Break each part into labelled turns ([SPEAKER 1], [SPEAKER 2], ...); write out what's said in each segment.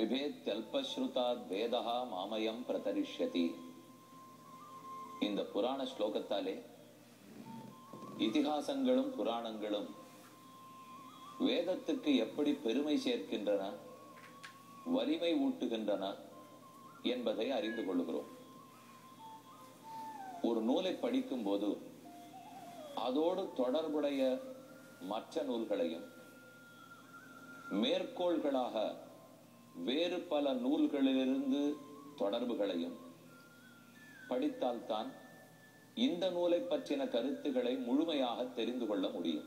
[SPEAKER 1] பிபேத்யல்பஸ்ருதாத் வேதா மாமயம் பிரதரிஷ்யதி இந்த புராண ஸ்லோகத்தாலே இதிகாசங்களும் புராணங்களும் வேதத்துக்கு எப்படி பெருமை சேர்க்கின்றன வலிமை ஊட்டுகின்றன என்பதை அறிந்து கொள்கிறோம் ஒரு நூலை படிக்கும் போது அதோடு தொடர்புடைய மற்ற நூல்களையும் மேற்கோள்களாக வேறு பல நூல்களிலிருந்து தொடர்புகளையும் படித்தால்தான் இந்த நூலை பற்றின கருத்துக்களை முழுமையாக தெரிந்து கொள்ள முடியும்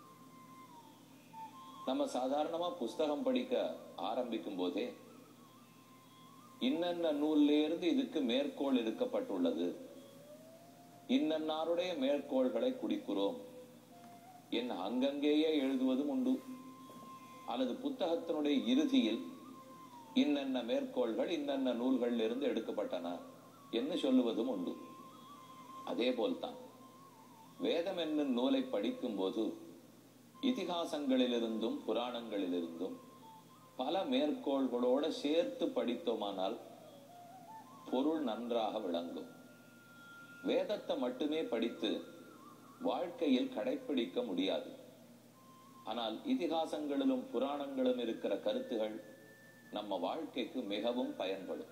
[SPEAKER 1] நம்ம சாதாரணமா புஸ்தகம் படிக்க ஆரம்பிக்கும் போதே இன்னென்ன நூல்ல இருந்து இதுக்கு மேற்கோள் இருக்கப்பட்டுள்ளது இன்னன்னாருடைய மேற்கோள்களை குடிக்கிறோம் என் அங்கங்கேயே எழுதுவதும் உண்டு அல்லது புத்தகத்தினுடைய இறுதியில் இன்னென்ன மேற்கோள்கள் இன்னென்ன நூல்களில் இருந்து எடுக்கப்பட்டன என்று சொல்லுவதும் உண்டு அதே போல்தான் வேதம் என்னும் நூலை படிக்கும் போது இதிகாசங்களிலிருந்தும் புராணங்களிலிருந்தும் பல மேற்கோள்களோட சேர்த்து படித்தோமானால் பொருள் நன்றாக விளங்கும் வேதத்தை மட்டுமே படித்து வாழ்க்கையில் கடைப்பிடிக்க முடியாது ஆனால் இதிகாசங்களிலும் புராணங்களும் இருக்கிற கருத்துகள் நம்ம வாழ்க்கைக்கு மிகவும் பயன்படும்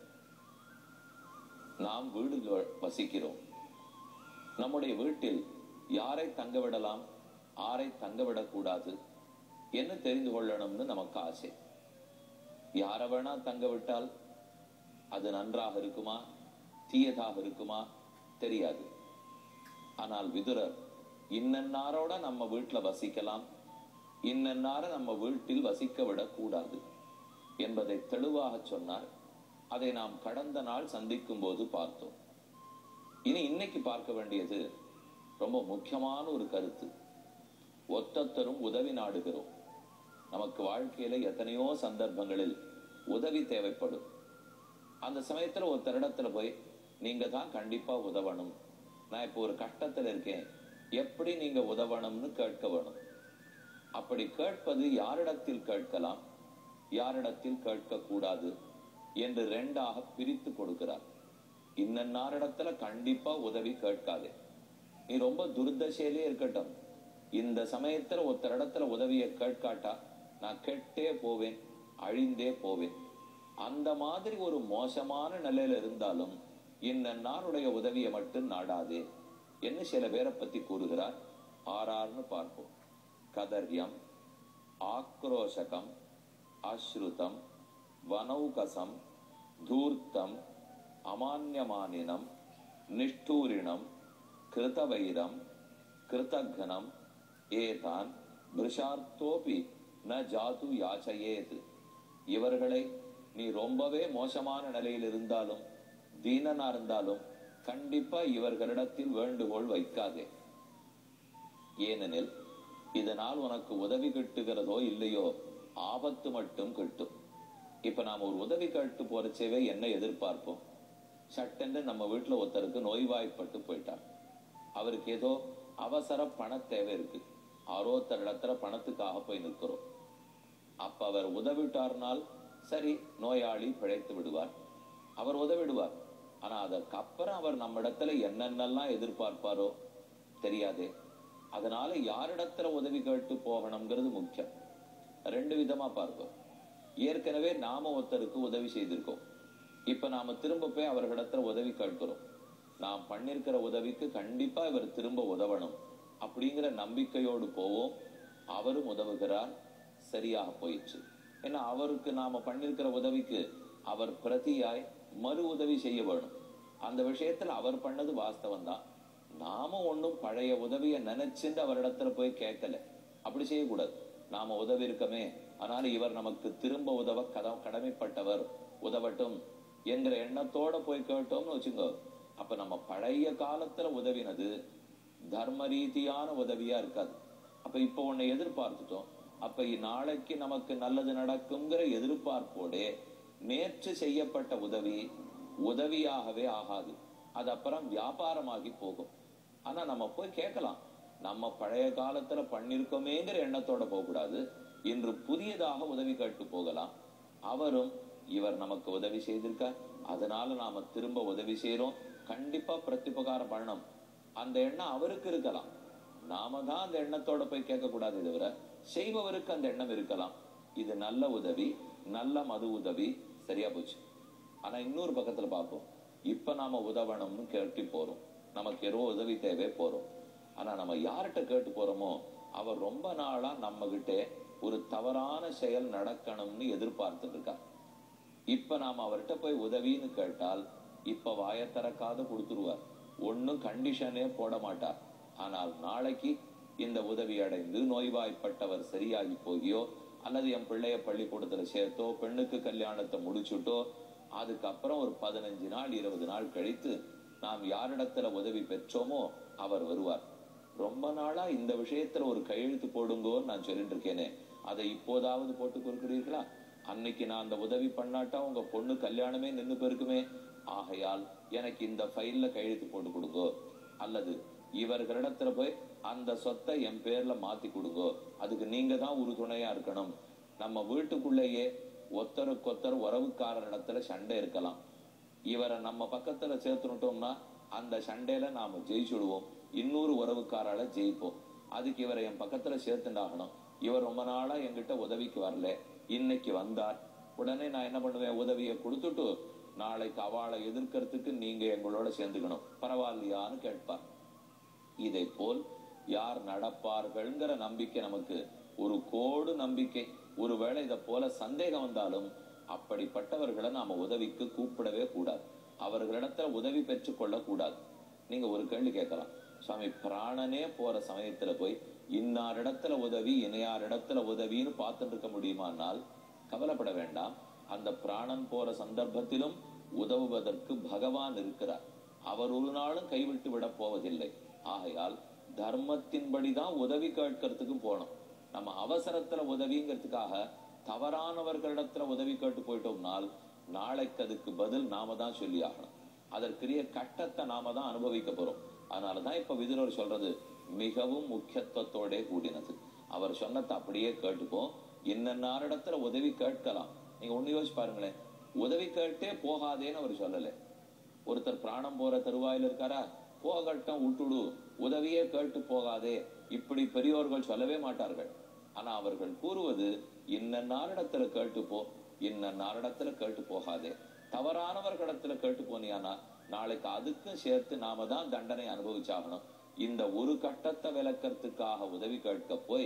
[SPEAKER 1] நாம் வீடு வசிக்கிறோம் நம்முடைய வீட்டில் யாரை தங்க விடலாம் ஆரை தங்க விடக்கூடாது என்ன தெரிந்து கொள்ளணும்னு நமக்கு ஆசை யாரை வேணா தங்க விட்டால் அது நன்றாக இருக்குமா தீயதாக இருக்குமா தெரியாது ஆனால் விதுரர் இன்னன்னாரோட நம்ம வீட்டுல வசிக்கலாம் இன்னன்னார நம்ம வீட்டில் வசிக்க விடக்கூடாது என்பதை தெளிவாக சொன்னார் அதை நாம் கடந்த நாள் சந்திக்கும் போது பார்த்தோம் இனி இன்னைக்கு பார்க்க வேண்டியது ரொம்ப முக்கியமான ஒரு கருத்து ஒத்தத்தரும் உதவி நாடுகிறோம் நமக்கு வாழ்க்கையில எத்தனையோ சந்தர்ப்பங்களில் உதவி தேவைப்படும் அந்த சமயத்துல ஒருத்தரிடத்துல போய் நீங்க தான் கண்டிப்பா உதவணும் நான் இப்போ ஒரு கஷ்டத்துல இருக்கேன் எப்படி நீங்க உதவணும்னு கேட்க வேணும் அப்படி கேட்பது யாரிடத்தில் கேட்கலாம் யாரிடத்தில் கேட்க கூடாது என்று ரெண்டாக பிரித்து கொடுக்கிறார் இன்னன்னாரிடத்துல கண்டிப்பா உதவி கேட்காதே நீ ரொம்ப துர்தசையிலே இருக்கட்டும் இந்த சமயத்துல ஒருத்தரிடத்துல உதவியை கேட்காட்டா நான் கெட்டே போவேன் அழிந்தே போவேன் அந்த மாதிரி ஒரு மோசமான நிலையில இருந்தாலும் இன்னன்னாருடைய உதவியை மட்டும் நாடாதே என்று சில பேரை பத்தி கூறுகிறார் ஆறார்னு பார்ப்போம் கதர்யம் ஆக்ரோஷகம் அஸ்ருதம் வனௌகசம் தூர்த்தம் அமான்யமானினம் நிஷ்டூரிணம் கிருதவைரம் கிருதக்னம் ஏதான் பிருஷார்த்தோபி ந ஜாது யாச்சையேது இவர்களை நீ ரொம்பவே மோசமான நிலையில் இருந்தாலும் தீனனா இருந்தாலும் கண்டிப்பா இவர்களிடத்தில் வேண்டுகோள் வைக்காதே ஏனெனில் இதனால் உனக்கு உதவி கிட்டுகிறதோ இல்லையோ ஆபத்து மட்டும் கிட்டும் இப்ப நாம ஒரு உதவி கேட்டு போறச்சேவே என்ன எதிர்பார்ப்போம் சட்டென்று நம்ம வீட்டுல ஒருத்தருக்கு நோய்வாய்ப்பட்டு போயிட்டார் அவருக்கு ஏதோ அவசர பண தேவை இருக்கு ஆரோத்தர் இடத்துல பணத்துக்காக போய் நிற்கிறோம் அப்ப அவர் உதவிட்டார்னால் சரி நோயாளி பிழைத்து விடுவார் அவர் உதவிடுவார் ஆனா அதற்கு அப்புறம் அவர் நம்ம இடத்துல என்னென்னலாம் எதிர்பார்ப்பாரோ தெரியாதே அதனால யாரிடத்துல உதவி கேட்டு போகணுங்கிறது முக்கியம் ரெண்டு விதமா பார்ப்போம் ஏற்கனவே நாம ஒருத்தருக்கு உதவி செய்திருக்கோம் இப்ப நாம திரும்ப போய் அவர்களிடத்துல உதவி கேட்கிறோம் நாம் பண்ணிருக்கிற உதவிக்கு கண்டிப்பா இவர் திரும்ப உதவணும் அப்படிங்கிற நம்பிக்கையோடு போவோம் அவரும் உதவுகிறார் சரியாக போயிடுச்சு ஏன்னா அவருக்கு நாம பண்ணிருக்கிற உதவிக்கு அவர் பிரதியாய் மறு உதவி செய்ய வேணும் அந்த விஷயத்துல அவர் பண்ணது வாஸ்தவம் தான் நாம ஒண்ணும் பழைய உதவிய நினைச்சுட்டு அவரிடத்துல போய் கேட்கல அப்படி செய்யக்கூடாது நாம உதவி இருக்கமே ஆனால் இவர் நமக்கு திரும்ப உதவ கத கடமைப்பட்டவர் உதவட்டும் என்கிற எண்ணத்தோட போய் கேட்டோம்னு வச்சுக்கோ அப்ப நம்ம பழைய காலத்துல உதவினது தர்ம ரீதியான உதவியா இருக்காது அப்ப இப்ப உன்னை எதிர்பார்த்துட்டோம் அப்ப நாளைக்கு நமக்கு நல்லது நடக்குங்கிற எதிர்பார்ப்போடே நேற்று செய்யப்பட்ட உதவி உதவியாகவே ஆகாது அது அப்புறம் வியாபாரமாகி போகும் ஆனா நம்ம போய் கேட்கலாம் நம்ம பழைய காலத்துல பண்ணிருக்கோமேங்கிற எண்ணத்தோட போக கூடாது இன்று புதியதாக உதவி கேட்டு போகலாம் அவரும் இவர் நமக்கு உதவி செய்திருக்கார் அதனால நாம திரும்ப உதவி செய்யறோம் கண்டிப்பா பிரத்யுபகாரம் பண்ணணும் அந்த எண்ணம் அவருக்கு இருக்கலாம் நாம தான் அந்த எண்ணத்தோட போய் கேட்க கூடாது தவிர செய்பவருக்கு அந்த எண்ணம் இருக்கலாம் இது நல்ல உதவி நல்ல மது உதவி சரியா போச்சு ஆனா இன்னொரு பக்கத்துல பார்ப்போம் இப்ப நாம உதவணும்னு கேட்டு போறோம் நமக்கு ஏதோ உதவி தேவை போறோம் ஆனா நம்ம யார்கிட்ட கேட்டு போறோமோ அவர் ரொம்ப நாளா நம்ம கிட்ட ஒரு தவறான செயல் நடக்கணும்னு எதிர்பார்த்துட்டு இருக்கா இப்ப நாம அவர்கிட்ட போய் உதவின்னு கேட்டால் இப்ப வாய திறக்காத கொடுத்துருவார் ஒன்னும் கண்டிஷனே போட மாட்டார் ஆனால் நாளைக்கு இந்த உதவி அடைந்து நோய்வாய்ப்பட்டவர் சரியாகி போகியோ அல்லது என் பிள்ளைய பள்ளிக்கூடத்துல சேர்த்தோ பெண்ணுக்கு கல்யாணத்தை முடிச்சுட்டோ அதுக்கப்புறம் ஒரு பதினஞ்சு நாள் இருபது நாள் கழித்து நாம் யாரிடத்துல உதவி பெற்றோமோ அவர் வருவார் ரொம்ப நாளா இந்த விஷயத்துல ஒரு கையெழுத்து போடுங்கோன்னு நான் சொல்லிட்டு இருக்கேனே அதை இப்போதாவது போட்டு கொடுக்கிறீர்களா அன்னைக்கு நான் அந்த உதவி பண்ணாட்டா உங்க பொண்ணு கல்யாணமே நின்னு போயிருக்குமே ஆகையால் எனக்கு இந்த ஃபைல்ல கையெழுத்து போட்டு கொடுங்கோ அல்லது இவர்களிடத்துல போய் அந்த சொத்தை என் பேர்ல மாத்தி கொடுங்கோ அதுக்கு நீங்க தான் உறுதுணையா இருக்கணும் நம்ம வீட்டுக்குள்ளேயே ஒத்தருக்கொத்தர் உறவுக்காரர் இடத்துல சண்டை இருக்கலாம் இவரை நம்ம பக்கத்துல சேர்த்துட்டோம்னா அந்த சண்டையில நாம ஜெயிச்சுடுவோம் இன்னொரு உறவுக்காரால ஜெயிப்போம் அதுக்கு இவரை என் பக்கத்துல சேர்த்துண்டாகணும் இவர் ரொம்ப நாளா என்கிட்ட உதவிக்கு வரல இன்னைக்கு வந்தார் உடனே நான் என்ன பண்ணுவேன் உதவியை கொடுத்துட்டு நாளைக்கு அவளை எதிர்க்கிறதுக்கு நீங்க எங்களோட சேர்ந்துக்கணும் பரவாயில்லையான்னு கேட்பார் இதை போல் யார் நடப்பார்கள்ங்கிற நம்பிக்கை நமக்கு ஒரு கோடு நம்பிக்கை ஒருவேளை இதை போல சந்தேகம் வந்தாலும் அப்படிப்பட்டவர்களை நாம உதவிக்கு கூப்பிடவே கூடாது அவர்களிடத்துல உதவி பெற்றுக் கொள்ள கூடாது நீங்க ஒரு கேள்வி கேட்கலாம் சுவாமி பிராணனே போற சமயத்துல போய் இன்னார் இடத்துல உதவி இணையார் இடத்துல உதவின்னு பார்த்துட்டு இருக்க முடியுமானால் கவலைப்பட வேண்டாம் அந்த பிராணன் போற சந்தர்ப்பத்திலும் உதவுவதற்கு பகவான் இருக்கிறார் அவர் ஒரு நாளும் கைவிட்டு விட போவதில்லை ஆகையால் தர்மத்தின்படிதான் உதவி கேட்கறதுக்கு போனோம் நம்ம அவசரத்துல உதவிங்கிறதுக்காக தவறானவர்களிடத்துல உதவி கேட்டு போயிட்டோம்னால் நாளைக்கு அதுக்கு பதில் நாம தான் சொல்லி ஆகணும் அதற்குரிய கட்டத்தை நாம தான் அனுபவிக்க போறோம் அதனாலதான் இப்ப விதுரர் சொல்றது மிகவும் முக்கியத்துவத்தோட கூடினது அவர் சொன்னதை அப்படியே கேட்டுப்போம் இன்னன்னாரிடத்துல உதவி கேட்கலாம் நீங்க ஒண்ணு யோசிச்சு பாருங்களேன் உதவி கேட்டே போகாதேன்னு அவர் சொல்லல ஒருத்தர் பிராணம் போற தருவாயில் இருக்காரா போகட்டும் விட்டுடு உதவியே கேட்டு போகாதே இப்படி பெரியோர்கள் சொல்லவே மாட்டார்கள் ஆனா அவர்கள் கூறுவது இன்னன்னாரிடத்துல கேட்டு போ இன்னன்னாரிடத்துல கேட்டு போகாதே தவறானவர்களிடத்துல கேட்டு போனியானா நாளைக்கு அதுக்கும் சேர்த்து நாம தான் தண்டனை அனுபவிச்சாகணும் இந்த ஒரு கட்டத்தை விளக்கறதுக்காக உதவி கேட்க போய்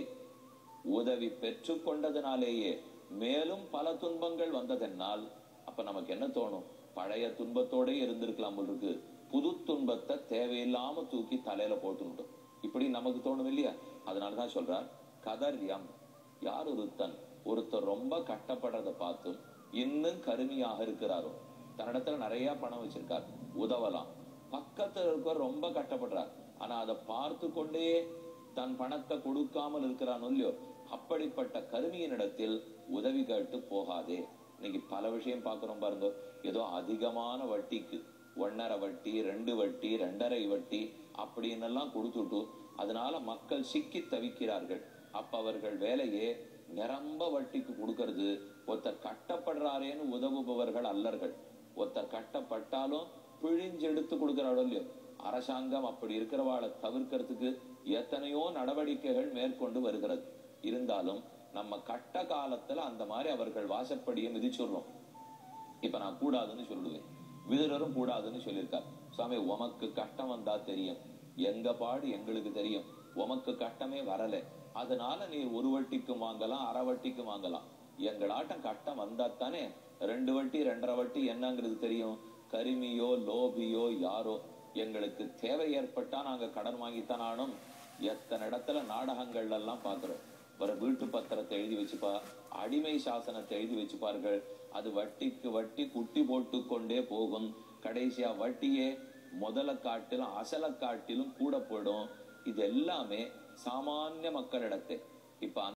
[SPEAKER 1] உதவி பெற்று கொண்டதுனாலேயே மேலும் பல துன்பங்கள் வந்ததென்னால் அப்ப நமக்கு என்ன தோணும் பழைய துன்பத்தோட இருந்திருக்கலாம் போல் இருக்கு புது துன்பத்தை தேவையில்லாம தூக்கி தலையில போட்டுட்டோம் இப்படி நமக்கு தோணும் இல்லையா அதனாலதான் சொல்றார் கதர்யம் யார் ஒருத்தன் ஒருத்தர் ரொம்ப கட்டப்படுறத பார்த்தும் இன்னும் கருமையாக இருக்கிறாரோ தன்னிடத்துல நிறைய பணம் வச்சிருக்கார் உதவலாம் பக்கத்துல இருக்க ரொம்ப கட்டப்படுறார் ஆனா அதை பார்த்து கொண்டே தன் பணத்தை கொடுக்காமல் இருக்கிறான் இல்லையோ அப்படிப்பட்ட கருமியினிடத்தில் உதவி கேட்டு போகாதே இன்னைக்கு பல விஷயம் பாக்குறோம் பாருங்க ஏதோ அதிகமான வட்டிக்கு ஒன்னரை வட்டி ரெண்டு வட்டி ரெண்டரை வட்டி அப்படின்னு எல்லாம் கொடுத்துட்டு அதனால மக்கள் சிக்கி தவிக்கிறார்கள் அப்ப அவர்கள் வேலையே நிரம்ப வட்டிக்கு கொடுக்கறது ஒருத்தர் கட்டப்படுறாரேன்னு உதவுபவர்கள் அல்லர்கள் ஒருத்தர் கட்டப்பட்டாலும் பிழிஞ்செடுத்து கொடுக்கிறாரோ இல்லையோ அரசாங்கம் அப்படி இருக்கிறவாளை தவிர்க்கிறதுக்கு எத்தனையோ நடவடிக்கைகள் மேற்கொண்டு வருகிறது இருந்தாலும் நம்ம கட்ட காலத்துல அந்த மாதிரி அவர்கள் வாசப்படியை மிதிச்சுடுறோம் இப்ப நான் கூடாதுன்னு சொல்லுவேன் விதுரரும் கூடாதுன்னு சொல்லியிருக்கார் சுவாமி உமக்கு கட்டம் வந்தா தெரியும் எங்க பாடு எங்களுக்கு தெரியும் உமக்கு கட்டமே வரல அதனால நீ ஒரு வட்டிக்கும் வாங்கலாம் அரை வட்டிக்கும் வாங்கலாம் எங்களாட்டம் கட்டம் வந்தா தானே ரெண்டு வட்டி ரெண்டரை வட்டி என்னங்கிறது தெரியும் கருமியோ லோபியோ யாரோ எங்களுக்கு தேவை ஏற்பட்டா நாங்க கடன் வாங்கித்தான் ஆனும் எத்தனை இடத்துல நாடகங்கள் எல்லாம் பாக்குறோம் ஒரு வீட்டு பத்திரத்தை எழுதி வச்சுப்பா அடிமை சாசனத்தை எழுதி வச்சுப்பார்கள் அது வட்டிக்கு வட்டி குட்டி போட்டு கொண்டே போகும் கடைசியா வட்டியே முதல காட்டிலும் அசல காட்டிலும் கூட போயிடும் இது எல்லாமே சாமானிய மக்களிடத்தை இப்ப